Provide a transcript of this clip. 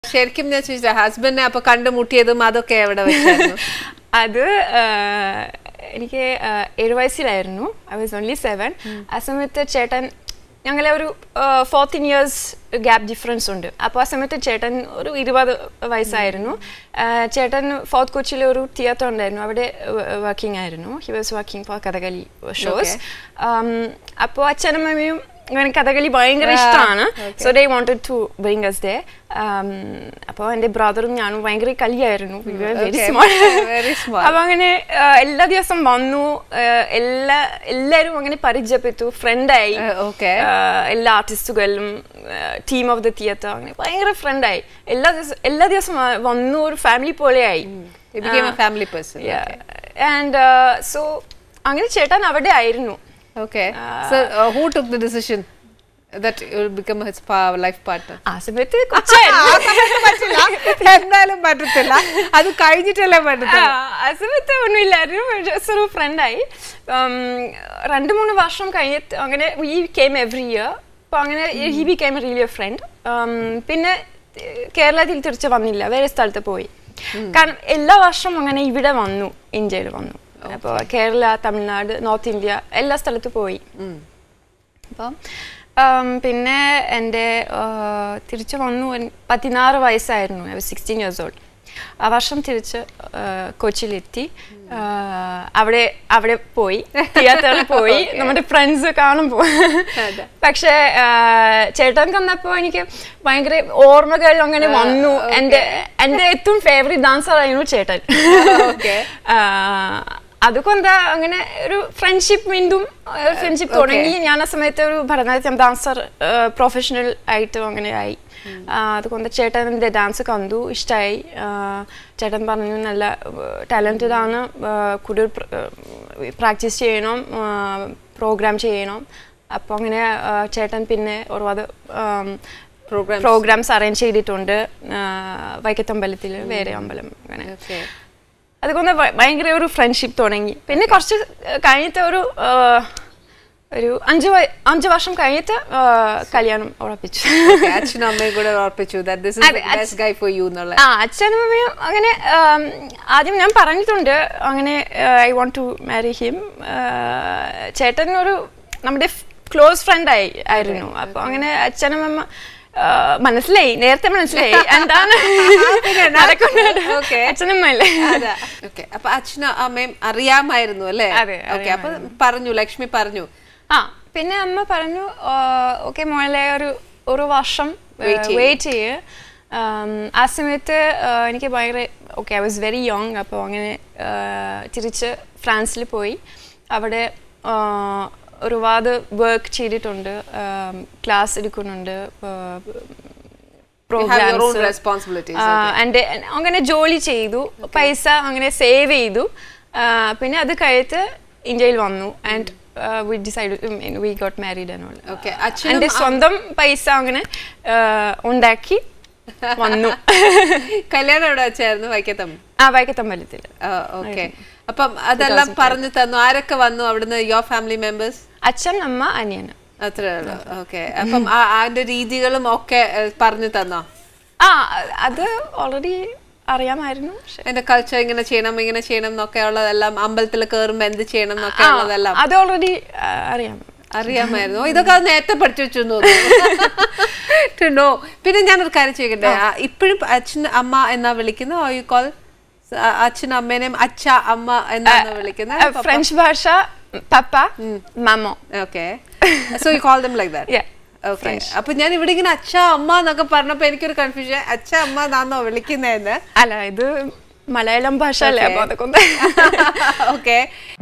ശരിക്കും ഞാൻ ചോദിച്ചില്ല ഹസ്ബൻഡിനെ അപ്പൊ കണ്ടുമുട്ടിയതും അതൊക്കെ എവിടെ വെച്ചായിരുന്നു അത് ആ, എനിക്ക് ആ, ഏഴ് വയസ്സിലായിരുന്നു ഐ വാസ് ഓൺലി സെവൻ ആ സമയത്ത് ചേട്ടൻ ഞങ്ങളെ ഒരു ഫോർട്ടീൻ ഇയേഴ്സ് ഗ്യാപ്പ് ഡിഫറൻസ് ഉണ്ട് അപ്പോൾ ആ സമയത്ത് ചേട്ടൻ ഒരു ഇരുപത് വയസ്സായിരുന്നു ആ, ചേട്ടൻ ഫോർത്ത് കൊച്ചിയിൽ ഒരു തിയേറ്റർ ഉണ്ടായിരുന്നു അവിടെ വർക്കിംഗ് ആയിരുന്നു he was working for Kathakali shows അപ്പോൾ അച്ഛനമ്മയും അങ്ങനെ കഥകളി ഭയങ്കര ഇഷ്ടമാണ് so they wanted to bring us there അപ്പോൾ എൻ്റെ ബ്രദറും ഞാനും ഭയങ്കര കളിയായിരുന്നു very Okay, small very small. അപ്പൊ അങ്ങനെ ആ, എല്ലാ ദിവസം വന്നു ആ, എല്ലാ എല്ലാരും അങ്ങനെ പരിചയപ്പെട്ടു ഫ്രണ്ടായി ആ, okay. എല്ലാ ആർട്ടിസ്റ്റുകളും ടീം ഓഫ് ദ തിയേറ്റർ അങ്ങനെ ഭയങ്കര ഫ്രണ്ടായി എല്ലാ ദിവസം എല്ലാ ദിവസം വ- വന്നു ഒരു ഫാമിലി പോലെയായി You became a family person. And so അങ്ങനെ ചേട്ടൻ അവിടെ ആയിരുന്നു Okay. So uh, who took the decision that you will become his pa- life partner? ആ സമയത്ത് കൊച്ചായിരുന്നു എന്തായാലും പറ്റത്തില്ല അത് കഴിഞ്ഞിട്ടല്ലേ പറ്റത്തില്ല ആ സമയത്ത് ഒന്നുമില്ലായിരുന്നു ജസ്റ്റ് ഒരു ഫ്രണ്ടായി രണ്ട് മൂന്ന് വർഷം കഴിഞ്ഞിട്ട് അങ്ങനെ വി കെയിം എവറി ഇയർ അപ്പോൾ അങ്ങനെ he became really a friend പിന്നെ ഏഹ്, കേരളത്തിൽ തിരിച്ച് വന്നില്ല വേറെ സ്ഥലത്ത് പോയി കാരണം എല്ലാ വർഷവും അങ്ങനെ ഇവിടെ വന്നു ഇന്ത്യയിൽ വന്നു അപ്പോൾ കേരള തമിഴ്നാട് നോർത്ത് ഇന്ത്യ എല്ലാ സ്ഥലത്ത് പോയി അപ്പം ഉം, പിന്നെ എൻ്റെ തിരിച്ചു വന്നു എൻ- പതിനാറ് വയസ്സായിരുന്നു ഐ സിക്സ്റ്റീൻ ഇയേഴ്സ് ഓൾഡ് ആ വർഷം തിരിച്ച് ആ, കൊച്ചിയിലെത്തി ആ, അവിടെ അവിടെ പോയി തിയേറ്ററിൽ പോയി നമ്മുടെ ഫ്രണ്ട്സ് കാണും പോയി പക്ഷേ ആ, ചേട്ടൻ കണ്ടപ്പോൾ എനിക്ക് ഭയങ്കര ഓർമ്മകൾ അങ്ങനെ വന്നു എൻ്റെ എൻ്റെ ഏറ്റവും ഫേവറേറ്റ് ഡാൻസർ ആയിരുന്നു ചേട്ടൻ Okay. ആ, അതുകൊണ്ട് അങ്ങനെ ഒരു ഫ്രണ്ട്ഷിപ്പ് വീണ്ടും ഫ്രണ്ട്ഷിപ്പ് തുടങ്ങി ഞാൻ ആ സമയത്ത് ഒരു ഭരതനാട്യം ഡാൻസർ പ്രൊഫഷണൽ ആയിട്ട് അങ്ങനെ ആയി ആ, അതുകൊണ്ട് ചേട്ടൻ്റെ ഡാൻസ് കണ്ടു ഇഷ്ടമായി ചേട്ടൻ പറഞ്ഞു നല്ല ടാലൻറ്റഡ് ആണ് ആ, കൂടുതൽ പ്രാക്ടീസ് ചെയ്യണം പ്രോഗ്രാം ചെയ്യണം അപ്പോൾ അങ്ങനെ ആ, ചേട്ടൻ പിന്നെ ഒരുപാട് Programs. പ്രോഗ്രാംസ് അറേഞ്ച് ചെയ്തിട്ടുണ്ട് ആ, വൈക്കത്തമ്പലത്തിൽ വേറെ അമ്പലം അങ്ങനെ Okay. അതുകൊണ്ട് ഭ- ഭയങ്കര ഒരു ഫ്രണ്ട്ഷിപ്പ് തുടങ്ങി പിന്നെ കുറച്ച് കഴിഞ്ഞിട്ട് ഒരു ആ, ഒരു അഞ്ച് വയ- അഞ്ച് വർഷം കഴിഞ്ഞിട്ട് ആ, കല്യാണം ഉറപ്പിച്ചു Okay, അച്ഛനും അമ്മയും കൂടെ ഓർപ്പിച്ചു that this is അതെ, the best guy for you എന്നുള്ള ആ അച്ഛനും അമ്മയും അങ്ങനെ ആം, ആദ്യം ഞാൻ പറഞ്ഞിട്ടുണ്ട് അങ്ങനെ I want to marry him ചേട്ടൻ ഒരു നമ്മുടെ ക്ലോസ് ഫ്രണ്ട് ആയി ആയിരുന്നു അപ്പൊ അങ്ങനെ അച്ഛനും അമ്മ ആ, മനസ്സിലായി നേരത്തെ മനസ്സിലായി എന്താണ് പിന്നെ നടക്കുന്നത് Okay. അച്ഛനമ്മല്ലേ അതാ. Okay. അപ്പൊ അച്ഛനും അമ്മയും അറിയാമായിരുന്നു അല്ലേ അതെ, ഓക്കെ അപ്പൊ പറഞ്ഞു ലക്ഷ്മി പറഞ്ഞു ആ പിന്നെ അമ്മ പറഞ്ഞു ഓക്കെ മോളെ ഒരു ഒരു വർഷം Wait ചെയ്യ്. വെയിറ്റ് ചെയ്യ് ഉം, ആ സമയത്ത് ആ, എനിക്ക് ഭയങ്കര okay I was very young അപ്പോൾ അങ്ങനെ ആ, തിരിച്ച് ഫ്രാൻസിൽ പോയി അവിടെ ആ, ഒരുപാട് വർക്ക് ചെയ്തിട്ടുണ്ട് ക്ലാസ് എടുക്കുന്നുണ്ട് You have your own programmes responsibilities. എൻ്റെ അങ്ങനെ ജോലി ചെയ്തു പൈസ അങ്ങനെ സേവ് ചെയ്തു ആ, പിന്നെ അത് കഴിഞ്ഞിട്ട് ഇന്ത്യയിൽ വന്നു and we decide we got married and all Okay. അച്ഛനും എൻ്റെ സ്വന്തം പൈസ അങ്ങനെ ആ, ഉണ്ടാക്കി വന്നു കല്യാണം എവിടെ വെച്ചായിരുന്നു വൈക്കത്തം ആ വൈക്കത്തമ്പലത്തിൽ ഓക്കെ അപ്പം അതെല്ലാം പറഞ്ഞു തന്നു ആരൊക്കെ വന്നു അവിടുന്ന് യുവർ ഫാമിലി മെമ്പേഴ്സ് അച്ഛൻ അമ്മ അനിയന് അത്രേ ഉള്ളൂ ഓക്കെ അപ്പം ആ- അതിന്റെ രീതികളും ഒക്കെ ഏഹ്, പറഞ്ഞു തന്നോ ആ അത് ഓൾറെഡി അറിയാമായിരുന്നു പക്ഷെ എന്റെ കൾച്ചർ ഇങ്ങനെ ചെയ്യണം ഇങ്ങനെ ചെയ്യണം എന്നൊക്കെ ഉള്ളതെല്ലാം അമ്പലത്തിൽ കയറുമ്പോ എന്ത് ചെയ്യണം എന്നൊക്കെ ആ, ഉള്ളതെല്ലാം അത് ഓൾറെഡി അറിയാം അറിയാമായിരുന്നു ഓ, ഇതൊക്കെ അത് നേരത്തെ പഠിച്ചു വെച്ചു തോന്നുന്നു പിന്നെ ഞാനൊരു കാര്യം ചോദിക്കട്ടെ ആ, ഇപ്പോഴും അച്ഛൻ അമ്മ എന്നാ വിളിക്കുന്നത് ഓ യു കോൾ അച്ഛനും അമ്മേനെയും അച്ഛ അമ്മ എന്നാണ് വിളിക്കുന്നത് ഫ്രഞ്ച് ഭാഷ പപ്പ മമ്മോ okay so you call them like that Yeah, okay അപ്പൊ ഞാൻ ഇവിടെ ഇങ്ങനെ അച്ഛ അമ്മ എന്നൊക്കെ പറഞ്ഞപ്പോ എനിക്കൊരു കൺഫ്യൂഷൻ അച്ഛ അമ്മ എന്നാന്നോ വിളിക്കുന്നതെന്ന് അല്ല ഇത് മലയാളം ഭാഷ അല്ലേ അപ്പൊ അതൊക്കെ ഒന്ന് ഓക്കെ